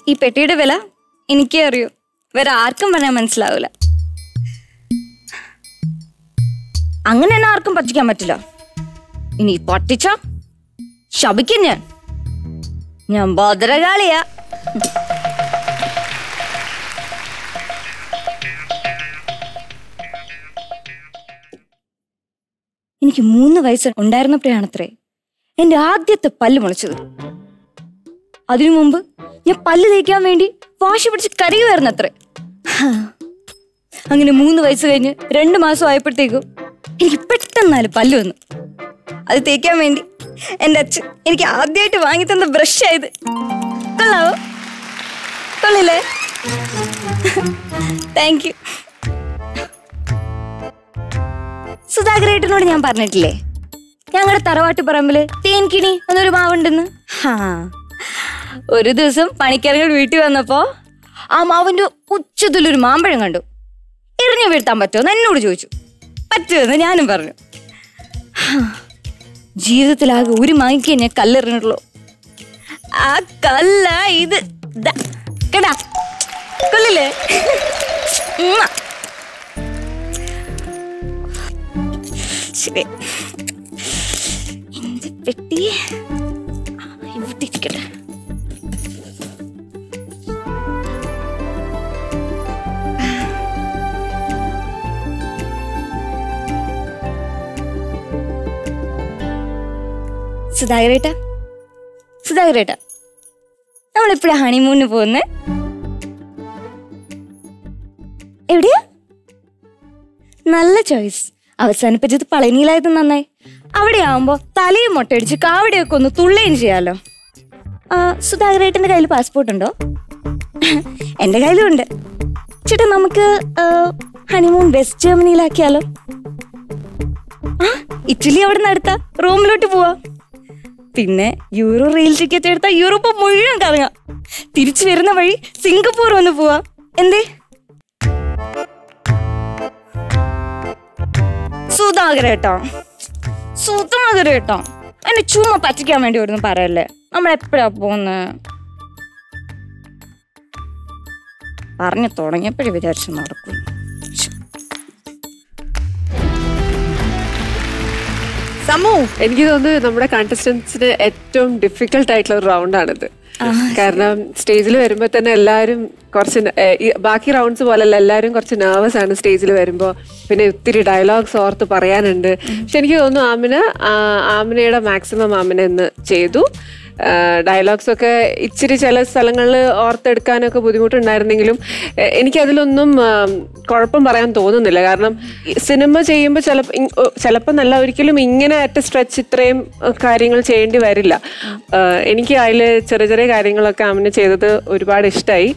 ഈ പെട്ടിയുടെ വില എനിക്കേ അറിയൂ വേറെ ആർക്കും പറയാൻ മനസ്സിലാവില്ല അങ്ങനെ തന്നെ ആർക്കും പറ്റിക്കാൻ പറ്റില്ല ഇനി പറ്റിച്ച ശപിക്കും ഞാൻ ഞാൻ ഭദ്രകാളിയാ എനിക്ക് മൂന്ന് വയസ്സ് ഉണ്ടായിരുന്നപ്പോഴാണത്രേ എന്റെ ആദ്യത്തെ പല്ല് മുളച്ചത് അതിനു മുമ്പ് ഞാൻ പല്ല് തേക്കാൻ വേണ്ടി വാശി പിടിച്ച് കരയുമായിരുന്നത്രേ ഹാ. അങ്ങനെ മൂന്ന് വയസ്സ് കഴിഞ്ഞ് രണ്ട് മാസം ആയപ്പോഴത്തേക്കും എനിക്ക് പെട്ടെന്നാല് പല്ല് വന്നു അത് തേക്കാൻ വേണ്ടി എൻ്റെ അച്ഛൻ എനിക്ക് ആദ്യമായിട്ട് വാങ്ങി തന്ന ബ്രഷ് ആയത് കൊള്ളാവോ കൊള്ളില്ലേ താങ്ക് യു സുധാകരേട്ടനോട് ഞാൻ പറഞ്ഞിട്ടില്ലേ ഞങ്ങളുടെ തറവാട്ട് പറമ്പില് തേൻകിണി എന്നൊരു മാവുണ്ടെന്ന് ഹാ ഒരു ദിവസം പണിക്കാരങ്ങൾ വീട്ടിൽ വന്നപ്പോ ആ മാവിന്റെ ഉച്ചത്തിലൊരു മാമ്പഴം കണ്ടു എറിഞ്ഞു വീഴ്ത്താൻ പറ്റുമോ എന്ന് എന്നോട് ചോദിച്ചു പറ്റുമെന്ന് ഞാനും പറഞ്ഞു ഹാ, ജീവിതത്തിലാകെ ഒരു മാങ്ങിക്കേ ഞാൻ കല്ലെറിഞ്ഞിട്ടുള്ളൂ ആ കല്ല ഇത് ദാ, കേടാ കൊള്ളില്ലേ ഉമ്മ. ശരി എന്ത് പെട്ടി ആ, ഇവിടെ ഇരിക്കട്ടെ സുധാകരേട്ടാ സുധാകരേട്ടാ നമ്മളെപ്പോഴാ ഹണിമൂണിന് പോകുന്നേ എവിടെയാ നല്ല ചോയ്സ് അവസാനിപ്പിച്ചത് പളനിയിലായത് നന്നായി അവിടെ ആവുമ്പോ തലയും മുട്ടയടിച്ച് കാവടിയൊക്കെ ഒന്ന് തുള്ളുകയും ചെയ്യാലോ ആ, സുധാകരേട്ടന്റെ കയ്യിൽ പാസ്പോർട്ട് ഉണ്ടോ എന്റെ കയ്യിലും ഉണ്ട് ചേട്ടാ നമുക്ക് ആ, ഹണിമൂൺ വെസ്റ്റ് ജർമ്മനിയിലാക്കിയാലോ ആ ഇറ്റലി അവിടെ നിന്ന് അടുത്ത റോമിലോട്ട് പോവാ പിന്നെ യൂറോ റെയിൽ ടിക്കറ്റ് എടുത്താൽ യൂറോപ്പ് മുഴുവൻ കറങ്ങാം തിരിച്ചു വരുന്ന വഴി സിംഗപ്പൂർ ഒന്ന് പോവാ എന്തേ സുധാകരേട്ടോ സുധാകരേട്ടോ എന്നെ ചുമ്മാ പറ്റിക്കാൻ വേണ്ടി വരുന്നു പറയല്ലേ നമ്മൾ എപ്പോഴാ പോകുന്നത് പറഞ്ഞു തുടങ്ങിയപ്പോഴേ വിചാരിച്ചു നടക്കും സമു എനിക്ക് തോന്നുന്നു നമ്മുടെ കണ്ടസ്റ്റൻസിന് ഏറ്റവും ഡിഫിക്കൽട്ട് ആയിട്ടുള്ള ഒരു റൗണ്ടാണിത് കാരണം സ്റ്റേജിൽ വരുമ്പോൾ തന്നെ എല്ലാവരും കുറച്ച് ന- ഏ, ഈ ബാക്കി റൗണ്ട്സ് പോലല്ല എല്ലാവരും കുറച്ച് നെർവസ് ആണ് സ്റ്റേജിൽ വരുമ്പോൾ പിന്നെ ഒത്തിരി ഡയലോഗ്സ് ഓർത്ത് പറയാനുണ്ട് പക്ഷെ എനിക്ക് തോന്നുന്നു ആമിന ആ, ആമിനയുടെ മാക്സിമം ആമിന ഇന്ന് ചെയ്തു ഡയലോഗ്സ് ഒക്കെ ഇച്ചിരി ചില സ്ഥലങ്ങളിൽ ഓർത്തെടുക്കാനൊക്കെ ബുദ്ധിമുട്ടുണ്ടായിരുന്നെങ്കിലും എ- എനിക്കതിലൊന്നും ആ, കുഴപ്പം പറയാൻ തോന്നുന്നില്ല കാരണം ഈ സിനിമ ചെയ്യുമ്പോൾ ചിലപ്പോൾ ചിലപ്പോൾ നല്ല ഒരിക്കലും ഇങ്ങനെ അറ്റ് സ്ട്രെച്ച് ഇത്രയും ആ, കാര്യങ്ങൾ ചെയ്യേണ്ടി വരില്ല ആ, എനിക്ക് അതിൽ ചെറിയ ചെറിയ കാര്യങ്ങളൊക്കെ അമ്മ ചെയ്തത് ഒരുപാട് ഇഷ്ടമായി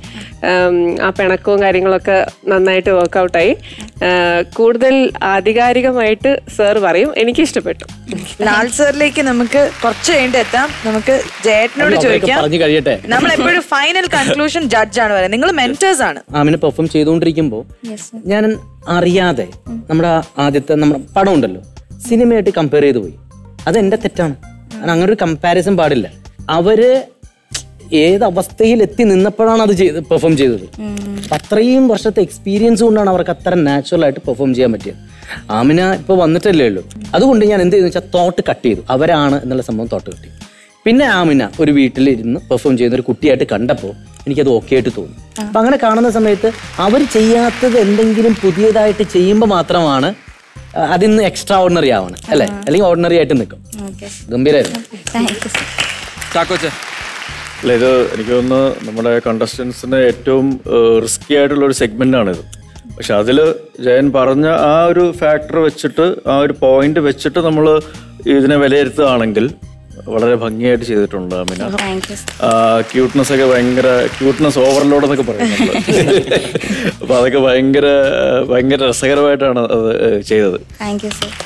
ആ പിണക്കവും കാര്യങ്ങളൊക്കെ നന്നായിട്ട് വർക്കൗട്ടായി കൂടുതൽ ആധികാരികമായിട്ട് സാർ പറയും എനിക്ക് ഇഷ്ടപ്പെട്ടു ലാൽ സാറിലേക്ക് നമുക്ക് കുറച്ച് കഴിഞ്ഞിട്ട് എത്താം നമുക്ക് ജയേട്ടനോട് അവരൊക്കെ ചോദിക്കാം പറഞ്ഞു കഴിയട്ടെ നമ്മൾ എപ്പോഴും ഫൈനൽ കൺക്ലൂഷൻ ജഡ്ജാണ് പറയുന്നത് നിങ്ങൾ മെന്റേഴ്സ് ആണ് ആമിനെ പെർഫോം ചെയ്തുകൊണ്ടിരിക്കുമ്പോൾ ഞാൻ അറിയാതെ നമ്മുടെ ആദ്യത്തെ നമ്മുടെ പടം ഉണ്ടല്ലോ സിനിമയായിട്ട് കമ്പയർ ചെയ്ത് പോയി അത് എൻ്റെ തെറ്റാണ് കാരണം അങ്ങനെ ഒരു കമ്പാരിസൺ പാടില്ല അവര് ഏത് അവസ്ഥയിൽ എത്തി നിന്നപ്പോഴാണ് അത് ചെയ്ത് പെർഫോം ചെയ്തത് അപ്പൊ അത്രയും വർഷത്തെ എക്സ്പീരിയൻസ് കൊണ്ടാണ് അവർക്ക് അത്ര നാച്ചുറൽ ആയിട്ട് പെർഫോം ചെയ്യാൻ പറ്റിയത് ആമിന ഇപ്പോൾ വന്നിട്ടല്ലേ ഉള്ളൂ അതുകൊണ്ട് ഞാൻ എന്ത് ചെയ്തു വെച്ചാൽ തോട്ട് കട്ട് ചെയ്തു അവരാണ് എന്നുള്ള സംഭവം തോട്ട് കട്ട് ചെയ്തു പിന്നെ ആമിന ഒരു വീട്ടിലിരുന്ന് പെർഫോം ചെയ്യുന്ന ഒരു കുട്ടിയായിട്ട് കണ്ടപ്പോൾ എനിക്കത് ഓക്കെ ആയിട്ട് തോന്നി അപ്പൊ അങ്ങനെ കാണുന്ന സമയത്ത് അവർ ചെയ്യാത്തത് എന്തെങ്കിലും പുതിയതായിട്ട് ചെയ്യുമ്പോൾ മാത്രമാണ് ആ, അതിന്ന് എക്സ്ട്രാ ഓർഡിനറി ആവണം അല്ലേ അല്ലെങ്കിൽ ഓർഡിനറി ആയിട്ട് നിൽക്കും ഗംഭീരമായിരുന്നു താങ്ക് യു സർ ചാക്കോച്ച അല്ല ഇത് എനിക്ക് തോന്നുന്നു നമ്മുടെ കണ്ടസ്റ്റൻസിന് ഏറ്റവും റിസ്കി ആയിട്ടുള്ള ഒരു സെഗ്മെന്റ് ആണിത് പക്ഷെ അതിൽ ജയൻ പറഞ്ഞ ആ ഒരു ഫാക്ടർ വെച്ചിട്ട് ആ ഒരു പോയിന്റ് വെച്ചിട്ട് നമ്മൾ ഇതിനെ വിലയിരുത്തുകയാണെങ്കിൽ വളരെ ഭംഗിയായിട്ട് ചെയ്തിട്ടുണ്ട് അമിന താങ്ക് യു ക്യൂട്ട്നെസ് ഒക്കെ ഭയങ്കര ക്യൂട്ട്നെസ് ഓവർലോഡ് എന്നൊക്കെ പറയുന്നത് അപ്പൊ അതൊക്കെ ഭയങ്കര ഭയങ്കര രസകരമായിട്ടാണ് അത് ചെയ്തത് thank you sir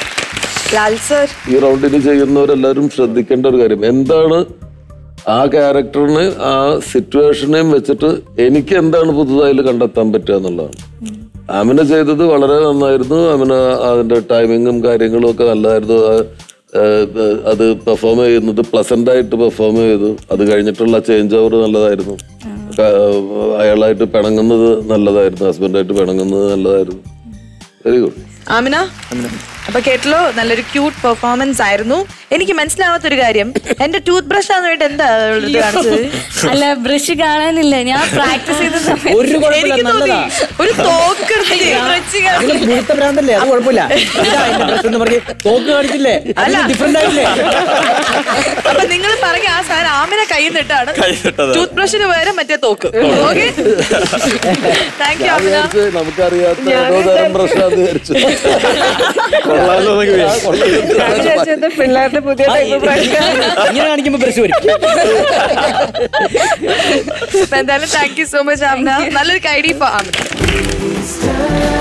Lal sir ഈ റൗണ്ടിൽ ചെയ്യുന്നവരെല്ലാവരും ശ്രദ്ധിക്കേണ്ട ഒരു കാര്യം എന്താണ് ആ ക്യാരക്ടറിന് ആ സിറ്റുവേഷനെയും വെച്ചിട്ട് എനിക്ക് എന്താണ് പുതുതായി കണ്ടെത്താൻ പറ്റുക എന്നുള്ളതാണ് ആമിന ചെയ്തത് വളരെ നന്നായിരുന്നു ആമിന അതിന്റെ ടൈമിങ്ങും കാര്യങ്ങളും ഒക്കെ നല്ലതായിരുന്നു ആ ഏഹ്, ഏഹ്, അത് പെർഫോം ചെയ്യുന്നത് പ്ലസന്റ് ആയിട്ട് പെർഫോം ചെയ്തു അത് കഴിഞ്ഞിട്ടുള്ള ചേഞ്ച് ഓവർ നല്ലതായിരുന്നു ക- അയാളായിട്ട് പിണങ്ങുന്നത് നല്ലതായിരുന്നു ഹസ്ബൻഡായിട്ട് പിണങ്ങുന്നത് നല്ലതായിരുന്നു വെരി ഗുഡ് ആമിന അപ്പൊ കേട്ടല്ലോ നല്ലൊരു ക്യൂട്ട് പെർഫോമൻസ് ആയിരുന്നു എനിക്ക് മനസ്സിലാവാത്ത ഒരു കാര്യം എന്റെ ടൂത്ത് ബ്രഷ് ആണെന്ന് വേണ്ടി എന്താ അവളുടെ അടുത്ത് കാണിച്ചത് അല്ല ബ്രഷ് കാണാനില്ല ഞാൻ പ്രാക്ടീസ് ചെയ്ത സമയത്ത് ഒരു കുഴപ്പമില്ല എനിക്ക് തോന്നി നല്ലതാ ഒരു തോക്ക് എടുത്തിട്ട് ബ്രഷ് കാണാൻ. നിങ്ങൾ മുഴുത്ത ഭ്രാന്തല്ലേ അത് കുഴപ്പമില്ല ഇതാ എന്റെ പ്രശ്നം എന്ന് പറഞ്ഞ് തോക്ക് കാണിച്ചില്ലേ അല്ല. ഡിഫറെന്റ് ആയില്ലേ അപ്പൊ നിങ്ങൾ പറഞ്ഞ ആ സാധനം ആമിനെ കയ്യിൽ നിന്നിട്ടാണ് ടൂത്ത് ബ്രഷിന് പകരം മറ്റേ തോക്ക് ഓക്കെ താങ്ക് യു ഞാൻ ആമിന വിചാരിച്ചു നമുക്കറിയാത്ത ഏതോ തരം പ്രശ്നം വിചാരിച്ചു കൊള്ളാലോ എന്നൊക്കെ വിചാരിച്ചു. ഞാൻ വിചാരിച്ചത് പിള്ളേരുടെ പുതിയ ടൈപ്പ് പ്രാക്ടീസ് ഇങ്ങനെ കാണിക്കുമ്പോ ബ്രഷ് വരും അപ്പൊ എന്തായാലും thank you so much Amina നല്ലൊരു ഐഡിയ ആമിന